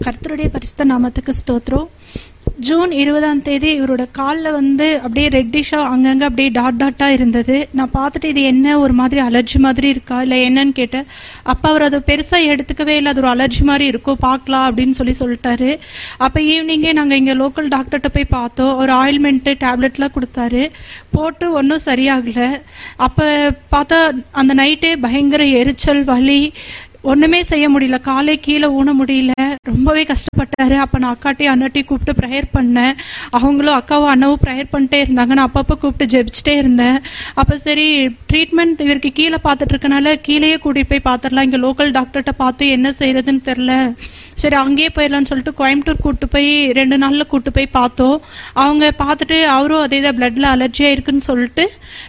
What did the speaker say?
கர்த்தருடைய பரிசுத்த நாமத்துக்கு ஸ்தோத்திரம் ஜூன் இருபதாம் தேதி இவரோட காலில் வந்து அப்படியே ரெட்டிஷா அங்கங்க அப்படியே டாட் டாட்டா இருந்தது நான் பார்த்துட்டு இது என்ன ஒரு மாதிரி அலர்ஜி மாதிரி இருக்கா இல்லை என்னன்னு கேட்டேன் அப்போ அவர் அதை பெருசா எடுத்துக்கவே இல்லை அது ஒரு அலர்ஜி மாதிரி இருக்கும் பார்க்கலாம் அப்படின்னு சொல்லி சொல்லிட்டாரு அப்போ ஈவினிங்கே நாங்கள் இங்கே லோக்கல் டாக்டர்கிட்ட போய் பார்த்தோம் ஒரு ஆயில்மெண்ட்டு டேப்லெட்லாம் கொடுத்தாரு போட்டு ஒன்றும் சரியாகல அப்போ பார்த்தா அந்த நைட்டே பயங்கர எரிச்சல் வலி ஒண்ணுமே செய்ய முடியல காலை கீழே ஊன முடியல ரொம்பவே கஷ்டப்பட்டாரு அப்ப நான் அக்காட்டையும் அண்ணாட்டையும் கூப்பிட்டு ப்ரேயர் பண்ணேன் அவங்களும் அக்காவும் அண்ணாவும் ப்ரேயர் பண்ணிட்டே இருந்தாங்க நான் அப்பப்போ கூப்பிட்டு ஜெபிச்சுட்டே இருந்தேன் அப்ப சரி ட்ரீட்மெண்ட் இவருக்கு கீழே பார்த்துட்டு இருக்கனால கீழேயே கூட்டிட்டு போய் பார்த்துடலாம் இங்க லோக்கல் டாக்டர்கிட்ட பார்த்து என்ன செய்யறதுன்னு தெரியல சரி அங்கேயே போயிடலாம்னு சொல்லிட்டு கோயம்புத்தூர் கூட்டு போய் ரெண்டு நாள்ல கூட்டு போய் பார்த்தோம் அவங்க பார்த்துட்டு அவரும் அதே தான் பிளட்ல அலர்ஜியா இருக்குன்னு சொல்லிட்டு